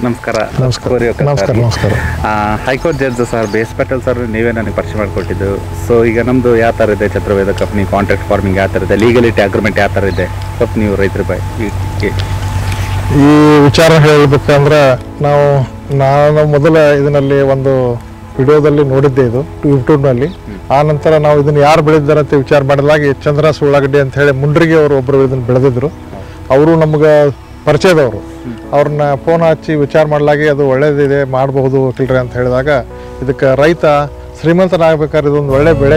ನಮಸ್ಕಾರ ನಮಸ್ಕಾರ. ಕೋರಿ ಅಕ್ಕ ನಮಸ್ಕಾರ, ಸರ್. ನಮಸ್ಕಾರ. ಆ, ಹೈಕೋರ್ಟ್ ಜಡ್ಜ್ ಸರ್ ಬೇಸ್ ಪಟೇಲ್ ಸರ್ ನೀವೇ ನನಗೆ ಪರಿಚಯ ಮಾಡಿಕೊಟ್ಟಿದ್ದು ಸೊ ಈಗ ನಮ್ಮದು ಯಾವ ಥರ ಇದೆ ಚತುರ್ವೇದ ಕಂಪ್ನಿ ಕಾಂಟ್ರಾಕ್ಟ್ ಫಾರ್ಮಿಂಗ್ ಯಾವ ಥರ ಇದೆ ಲೀಗಲಿಟಿ ಅಗ್ರಿಮೆಂಟ್ ಯಾವ ಥರ ಇದೆ ಸ್ವಲ್ಪ ನೀವು ರೈತರ ಬಾಯ್ ಈ ವಿಚಾರ ಹೇಳಬೇಕಂದ್ರೆ ನಾವು ನಾನು ಮೊದಲ ಇದರಲ್ಲಿ ಒಂದು ವಿಡಿಯೋದಲ್ಲಿ ನೋಡಿದ್ದೆ ಇದು ಯೂಟ್ಯೂಬ್ನಲ್ಲಿ ಆ ನಂತರ ನಾವು ಇದನ್ನು ಯಾರು ಬೆಳೆದಿದ್ದಾರೆ ಅಂತ ವಿಚಾರ ಮಾಡಿದಾಗ ಈ ಚಂದ್ರ ಸುಳ್ಳಾಗಡ್ಡಿ ಅಂತ ಹೇಳಿ ಮುಂಡ್ರಿಗೆ ಅವರು ಒಬ್ಬರು ಇದನ್ನು ಬೆಳೆದಿದ್ರು ಅವರು ನಮ್ಗೆ ಪರಿಚಯದವರು ಅವ್ರನ್ನ ಫೋನ್ ಹಚ್ಚಿ ವಿಚಾರ ಮಾಡಲಾಗಿ ಅದು ಒಳ್ಳೇದಿದೆ ಮಾಡಬಹುದು ವಕೀಲರೆ ಅಂತ ಹೇಳಿದಾಗ ಇದಕ್ಕೆ ರೈತ ಶ್ರೀಮಂತನಾಗಬೇಕಾದ್ರೆ ಇದೊಂದು ಒಳ್ಳೆ ಬೆಳೆ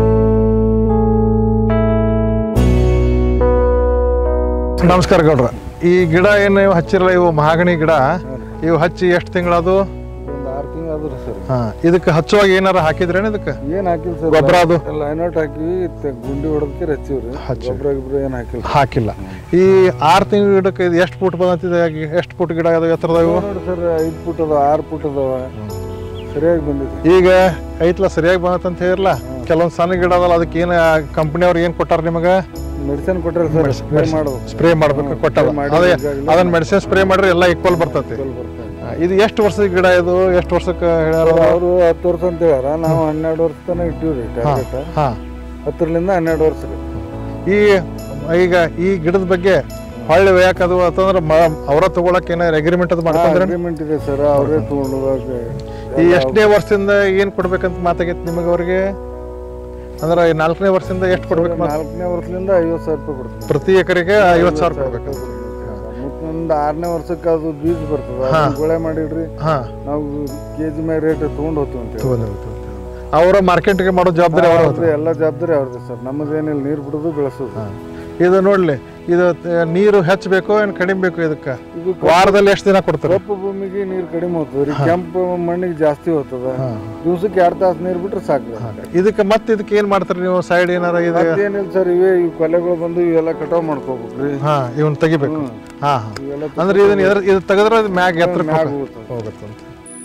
ನಮಸ್ಕಾರ ಗೌಡ್ರ ಈ ಗಿಡ ಏನು ಇವು ಹಚ್ಚಿರಲ್ಲ ಇವು ಮಹಾಗಣಿ ಗಿಡ ಇವು ಹಚ್ಚಿ ಎಷ್ಟು ತಿಂಗಳದು ಒಂದು ಆರು ತಿಂಗಳು ಆದ್ರಿ ಸರ್ ಹಾ ಇದಕ್ಕೆ ಹಚ್ಚುವಾಗ ಏನಾರ ಹಾಕಿದ್ರೇನು ಇದಕ್ಕೆ ಏನ್ ಹಾಕಿಲ್ಲ ಸರ್ ಗೊಬ್ಬರ ಅದು ಲೈನೌಟ್ ಹಾಕಿವಿ ತೆ- ಗುಂಡಿ ಹೊಡೆದಕ್ಕೆ ಹಚ್ಚಿವ್ರಿ ಹಚ್ಚಿವಿ. ಗೊಬ್ಬರ ಗಿಬ್ಬರ ಏನ್ ಹಾಕಿಲ್ಲ ಹಾಕಿಲ್ಲ ಈ ಆರು ತಿಂಗಳ ಗಿಡಕ್ಕೆ ಇದು ಎಷ್ಟು ಫುಟ್ ಬಂದಿದೆ ಎಷ್ಟು ಫುಟ್ ಗಿಡ ಅದು ಎತ್ತರದ ಇವು ನೋಡಿ ಸರ್ ಐದು ಫುಟ್ ಅದಾವ ಆರು ಫುಟ್ ಅದಾವ ಸರಿಯಾಗಿ ಬಂದಿದೆ ಈಗ ಐತ್ಲ ಸರಿಯಾಗಿ ಬಂದತ್ತಂತ ಹೇಳಿರಲ್ಲ ಕೆಲವೊಂದು ಸಣ್ಣ ಗಿಡ ಅದಲ್ಲ ಅದಕ್ಕೆ ಏನು ಕಂಪ್ನಿಯವ್ರು ಏನು ಕೊಟ್ಟಾರ ನಿಮಗೆ ಮೆಡಿಸಿನ್ ಕೊಟ್ಟಾರ ಸರ್ ಸ್ಪ್ರೇ ಮಾಡೋದು ಸ್ಪ್ರೇ ಮಾಡ್ಬೇಕು ಕೊಟ್ಟಾರ spray ಮಾಡಿ ಅದೇ ಈಗಾಗಲೇ ಅದನ್ನ ಮೆಡಿಸಿನ್ ಸ್ಪ್ರೇ ಮಾಡಿದ್ರೆ ಎಲ್ಲ ಈಕ್ವಲ್ ಬರ್ತೈತಿ ಚಲೋ ಬರ್ತದೆ ಹಾ, ಇದು ಎಷ್ಟು ವರ್ಷದ ಗಿಡ ಇದು ಎಷ್ಟು ವರ್ಷಕ್ಕೆ ಹೇಳ್ಯಾರ ಅವರು ಹತ್ತು ವರ್ಷ ಅಂತ ಹೇಳ್ಯಾರ ನಾವು ಹನ್ನೆರಡು ವರ್ಷ ತನಕ ಇಟ್ಟಿವ್ರಿ ಟಾರ್ಗೆಟ್ ಹಾ ಹತ್ತರಿಂದ ಹನ್ನೆರಡು ವರ್ಷ ರೀ ಈ ಈಗ ಈ ಗಿಡದ ಬಗ್ಗೆ ಹೊಳ್ಳಿ ಒಯ್ಯಾಕ ಅದು ಅಂತಂದ್ರೆ ಅವರ ತಗೊಳಕ್ ಏನಾರ ಅಗ್ರಿಮೆಂಟ್ ಅದು ಮಾಡ್ಕೊಂಡ್ರೆ ಅಗ್ರಿಮೆಂಟ್ ಇದೆ ಸರ್ ಅವರೇ ತಗೊಂಡು ಈ ಎಷ್ಟನೇ ವರ್ಷದಿಂದ ಏನ್ ಕೊಡ್ಬೇಕಂತ ಮಾತಾಗೈತಿ ನಿಮಗೆ ಅವ್ರಿಗೆ ಅಂದ್ರೆ ಈ ನಾಲ್ಕನೇ ವರ್ಷದಿಂದ ಎಷ್ಟು ಕೊಡ್ಬೇಕು ಮಾತ್- ನಾಲ್ಕನೇ ವರ್ಷದಿಂದ ಐವತ್ತು ಸಾವಿರ ರೂಪಾಯಿ ಬರ್ತದೆ ಪ್ರತಿ ಎಕರೆಗೆ ಐವತ್ತು ಸಾವಿರ ಕೊಡ್ಬೇಕು ಮುಂದೊಂದು ಆರನೇ ವರ್ಷಕ್ಕೆ ಅದು ಬೀಜ ಬರ್ತದೆ ಅದನ್ನ ಗೊಳೆ ಮಾಡಿಡ್ರಿ ಹಾ ನಾವು ಕೆ ಜಿ ಮೇಲೆ ರೇಟ್ ತೊಗೊಂಡು ಹೋಗ್ತೀವಿ ಅಂತ ಹೇಳಿ. ಅವರ ಮಾರ್ಕೆಟ್ಗೆ ಮಾಡೋ ಜವಾಬ್ದಾರಿ ಅವರ ಅವ್ರದ್ದು ಎಲ್ಲ ಜವಾಬ್ದಾರಿ ಅವ್ರದ್ದು ಸರ್ ನಮ್ಮದೇನಿಲ್ಲ ನೀರು ಬಿಡೋದು ಬೆಳೆಸೋದು ಇದು ನೋಡ್ಲಿ ಇದು ತ- ನೀರು ಹೆಚ್ಚಬೇಕು ಏನ್ ಕಡಿಮೆ ಬೇಕು ಇದಕ್ಕೆ ಇದು ವಾರದಲ್ಲಿ ಎಷ್ಟು ದಿನ ಕೊಡ್ತಾರೆ ಕಪ್ಪು ಭೂಮಿಗೆ ನೀರು ಕಡಿಮೆ ಹೋಗ್ತದೆ ರೀ ಕೆಂಪು ಮಣ್ಣಿಗೆ ಜಾಸ್ತಿ ಹೋಗ್ತದ ದಿವ್ಸಕ್ಕೆ ಎರಡು ತಾಸು ನೀರು ಬಿಟ್ರೆ ಸಾಕು ಇದಕ್ಕೆ ಮತ್ತೆ ಇದಕ್ಕೆ ಏನ್ ಮಾಡ್ತೀರಿ ನೀವು ಸೈಡ್ ಏನಾರ ಇದೆ ಮತ್ತೇನಿಲ್ಲ ಸರ್ ಇವೇ ಇವು ಕೊಲೆಗಳು ಬಂದು ಇವೆಲ್ಲ ಕಟಾವ್ ಮಾಡ್ಕೋಬೇಕ್ರಿ ಹಾ ಇವನ್ ತೆಗಿಬೇಕು ಹಾ ಹಾ ಇವೆಲ್ಲ ಅಂದ್ರೆ ಇದನ್ನ ಎದ್ರ ಇದು ತೆಗೆದ್ರೆ ಅದು ಮ್ಯಾಗ ಎತ್ತರ ಮ್ಯಾಗ್ ಹೋಗ್ತದೆ. ಹೋಗುತ್ತಂತ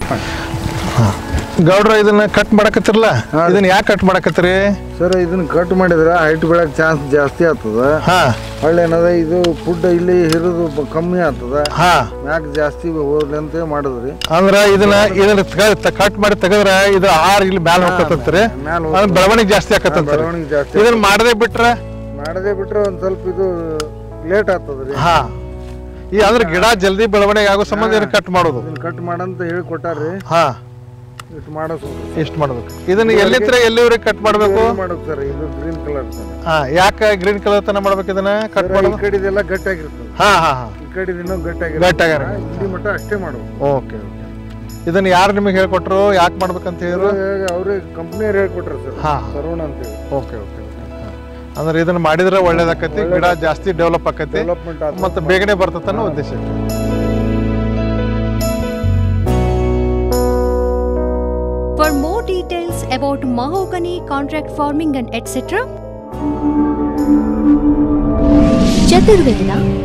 ಗೌಡ್ರ ಇದನ್ನ ಕಟ್ ಮಾಡಕತ್ತಿರಲ್ಲ ಇದನ್ನ ಯಾಕೆ ಕಟ್ ಮಾಡಕತ್ತೀರಿ ಸರ್ ಇದನ್ನ ಕಟ್ ಮಾಡಿದ್ರೆ ಹೈಟ್ ಬೆಳಕ್ ಚಾನ್ಸ್ ಜಾಸ್ತಿ ಆಗ್ತದ ಹಾ ಹೊಳ್ಳಿ ಏನದ ಇದು ಫುಡ್ ಇಲ್ಲಿ ಹಿರಿದು ಬ- ಕಮ್ಮಿ ಆಗ್ತದ ಹಾ ಮ್ಯಾಕ್ ಜಾಸ್ತಿ ಹೋಗ್ಲಿ ಅಂತ ಮಾಡಿದ್ರಿ ಅಂದ್ರ ಇದನ್ನ ಇದನ್ನ ಕಟ್ ಮಾಡಿ ತೆಗೆದ್ರ ಇದು ಆರ್ ಇಲ್ಲಿ ಮ್ಯಾಲ ಹೋಗ್ತಂತ್ರಿ ಮ್ಯಾಲ ಅದ್ರ ಬೆಳವಣಿಗೆ ಜಾಸ್ತಿ ಆಕತ್ತಂತ್ರಿ ಬೆಳವಣಿಗೆ ಜಾಸ್ತಿ ಇದನ್ನ ಮಾಡದೇ ಬಿಟ್ರೆ ಮಾಡದೇ ಬಿಟ್ರೆ ಒಂದ್ ಸ್ವಲ್ಪ ಇದು ಲೇಟ್ ಆಗ್ತದ್ರಿ ಹಾ ಈ ಅಂದ್ರೆ ಗಿಡ ಜಲ್ದಿ ಬೆಳವಣಿಗೆ ಆಗೋ ಸಂಬಂಧ ಇದನ್ನ ಕಟ್ ಮಾಡೋದು ಇದನ್ನ ಕಟ್ ಮಾಡಂತ ಹೇಳಿ ಕೊಟ್ಟಾರ್ರಿ ಹಾ ಇಷ್ಟು ಮಾಡಿಸ್ಬೇಕು ಇಷ್ಟು ಮಾಡ್ಬೇಕು ಇದನ್ನ ಎಲ್ಲಿತ್ರ ಎಲ್ಲಿವರೆಗೆ ಕಟ್ ಮಾಡ್ಬೇಕು ಮಾಡೋದು ಸರ್ ಇದು ಗ್ರೀನ್ ಕಲರ್ ಹಾ ಯಾಕೆ ಗ್ರೀನ್ ಕಲರ್ ತನ ಮಾಡ್ಬೇಕು ಇದನ್ನ ಕಟ್ ಈ ಮಾಡೋದು ಕಡೆದೆಲ್ಲ ಗಟ್ಟಿಯಾಗಿರ್ತದೆ ಹಾ ಹಾ ಹಾ ಈ ಕಡೆದು ಇನ್ನೂ ಗಟ್ಟಿಯಾಗಿರ- ಗಟ್ಟಿಯಾಗಿರ್ತದೆ ಇಲ್ಲಿ ಮಟ್ಟ ಅಷ್ಟೇ ಮಾಡ್ಬೇಕು ಓಕೆ ಓಕೆ ಇದನ್ನ ಯಾರು ನಿಮಗೆ ಹೇಳ್ಕೊಟ್ರು ಯಾಕೆ ಮಾಡ್ಬೇಕಂತ ಹೇಳಿದ್ರು ಅವ್ರಿಗೆ ಕಂಪ್ನಿಯವ್ರು ಹೇಳ್ಕೊಟ್ರ ಸರ್ ಹಾ ತರುಣ್ ಅಂತೇಳಿ ಓಕೆ ಓಕೆ ಅಂದ್ರೆ ಇದನ್ನ ಮಾಡಿದ್ರೆ ಒಳ್ಳೇದಾಕತಿ ಗಿಡ ಜಾಸ್ತಿ ಡೆವಲಪ್ ಆಕತಿ ಡೆವಲಪ್ಮೆಂಟ್ ಆತ ಮತ್ತೆ ಬೇಗನೆ ಬರ್ತೈತೆ ಅನ್ನೋ ಉದ್ದೇಶ ಐತಿ. For more details about mahogany, contract farming, and etc., Chaturveda